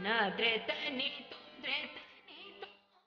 na tre ta ni to tre ta ni to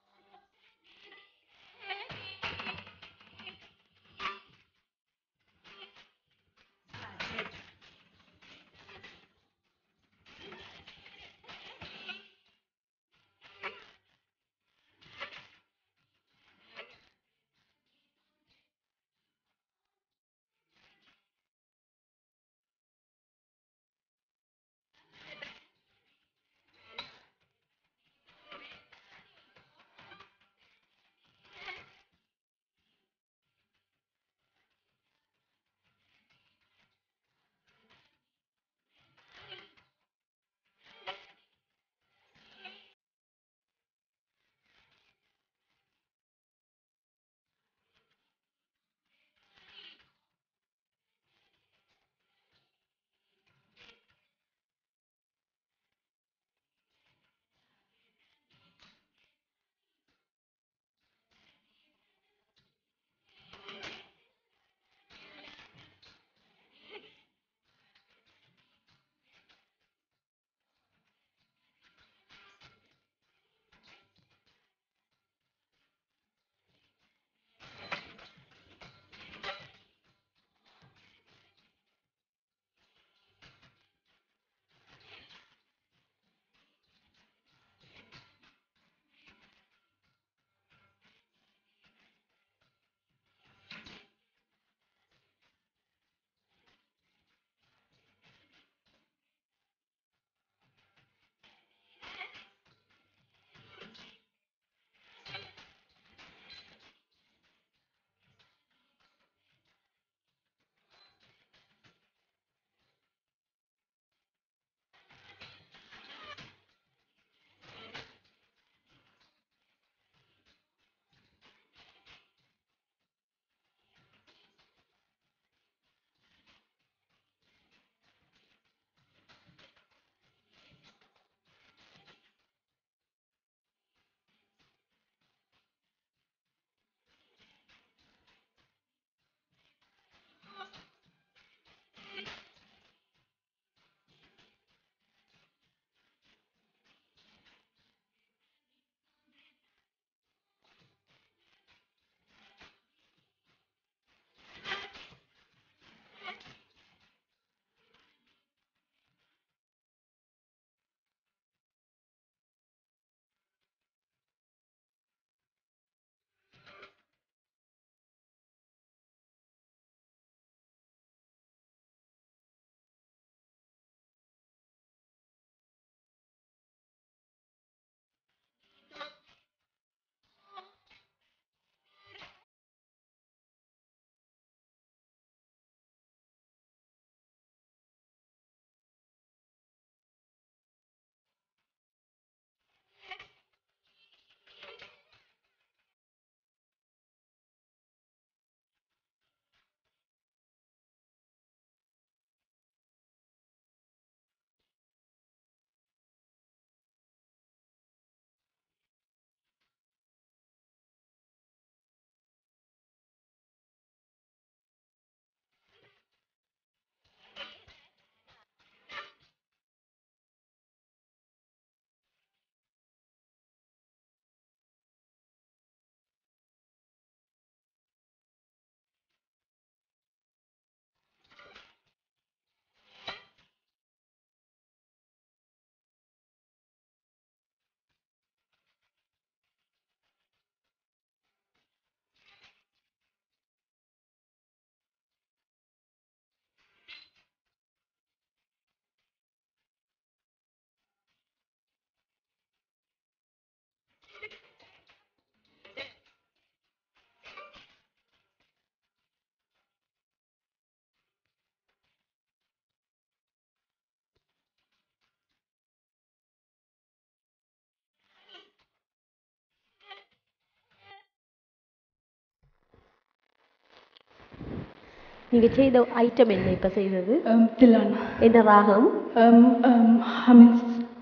நீங்கள் செய்த item என்ன இப்போ செய்தது um, Tilana. என்ன ராகம் Um, um, Hamins.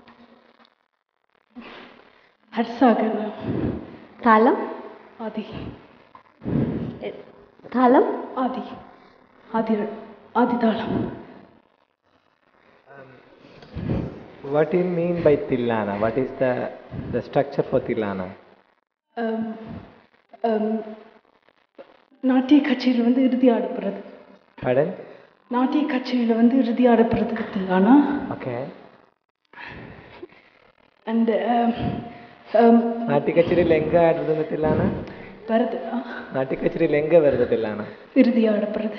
Harsagana. தாளம் Adi. எ- தாளம் Adi. Adi. Adi Talam. What do you mean by Tilana? What is the the structure for Tilana? Um, um, நாட்டிய கச்சேரியில் வந்து இறுதி ஆடப்படுறது Pardon? நாட்டிய கச்சேரியில் வந்து இறுதி ஆடப்படுறதுக்கு தில்லானா Okay. அண்ட் நாட்டி கச்சேரியில் எங்க ஆடுறதுன்னு தில்லானா வருது ஆ, நாட்டி கச்சேரியில் எங்க வருது தில்லானா இறுதி ஆடப்படுறது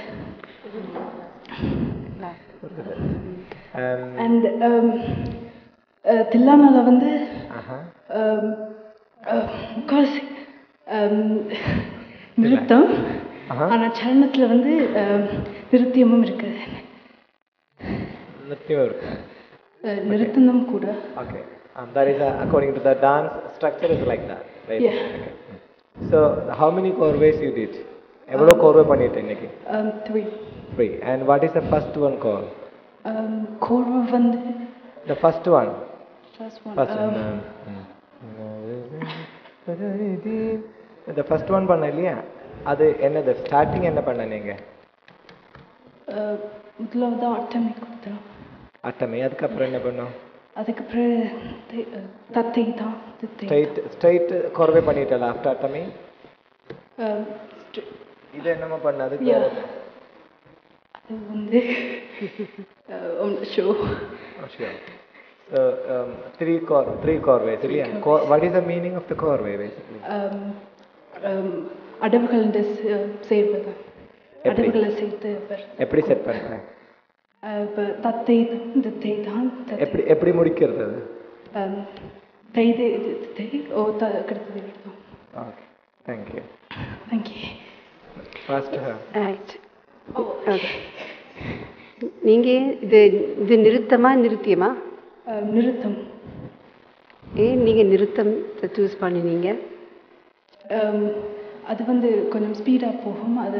Um, அண்ட் தில்லானால வந்து aha. um, uh, முக்கால்வாசி um, நிறுத்தம் ஆஹா. ஆனா சரணத்துல வந்து um, நிருத்தியமும் இருக்குது நித்தியம் இருக்கு அஹ், நிறுத்தமும் கூட Okay. Um, that is uh, according to the dance structure is like that, right? Yeah. Okay. So how many corveys you did? எவ்வளோ கோர்வை பண்ணிட்டு இன்னைக்கு um, three three and what is the first one கால் um, கோர்வை வந்து the first one first one, first um, இந்த first one பண்ண இல்லையா அது என்னது ஸ்டார்டிங் என்ன பண்ண நீங்க அஹ், முதலாவது அட்டமை கொடுத்தோம் அட்டமை அதுக்கப்புறம் என்ன பண்ணோம் அதுக்கப்புறம் தி- அஹ், தத்தை தான் தித்தை ஸ்ட்ரைட் ஸ்ட்ரைட் கோர்வை பண்ணிட்டல ஆஃப்டர் அட்டமை Um, stri- இது என்னமா பண்ண அதுக்கு Yeah. வேற என்ன? அது வந்து show Oh, sure. So, um, three core, three corveys, இல்லையா? Cor- what is the meaning of the corvey, basically? அடவுகள் சேர்வது எப்படி? அடவுகளை சேர்த்து வருது எப்படி செட் பண்றேன் அஹ், இப்ப தத்தை தான் தித்தை தான் தத்தை எப்படி எப்படி முடிக்கிறது அது Um, தைதை தித்தை ஓ த கிடைத்தது எடுத்தோம் okay thank you thank you first right நீங்கள் இது இது நிறுத்தமா நிறுத்தியமா நிறுத்தம் ஏன் நீங்கள் நிறுத்தம் சூஸ் பண்ணினீங்க Um, அது வந்து கொஞ்சம் ஸ்பீடாக போகும் அது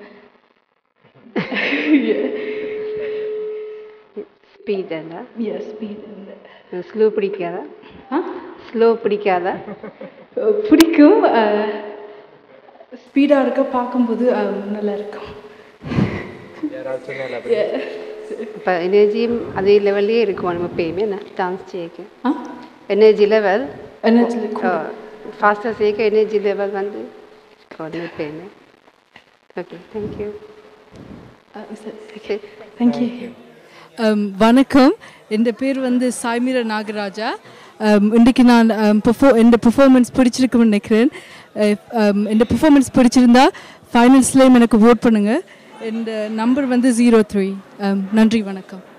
ஸ்பீடா எஸ் ஸ்பீட் ஸ்லோ பிடிக்காதா ஆ ஸ்லோ பிடிக்காதா அஹ் பிடிக்கும் ஸ்பீடாக இருக்க பார்க்கும்போது அஹ், நல்லா இருக்கும் யாராவது சொன்னால இப்போ எனர்ஜியும் அதே லெவல்லே இருக்கும் நம்ம எப்பயுமே என்ன டான்ஸ் செய்யக்க ஆ எனர்ஜி லெவல் எனர்ஜி ஃபாஸ்ட்டாக செய்யக்க எனர்ஜி லெவல் வந்து இருக்கும் எப்பயுமே ஓகே தேங்க்யூ சரி தேங்க்யூ Um, வணக்கம் என் பேர் வந்து சாய்மீரா நாகராஜா um, இன்றைக்கு நான் um, perfor என் பெர்ஃபார்மன்ஸ் பிடிச்சிருக்குன்னு நினைக்கிறேன் என் பெர்ஃபார்மன்ஸ் பிடிச்சிருந்தா ஃபைனல்ஸ்லேயும் எனக்கு ஓட் பண்ணுங்கள் என் நம்பர் வந்து ஜீரோ த்ரீ நன்றி வணக்கம்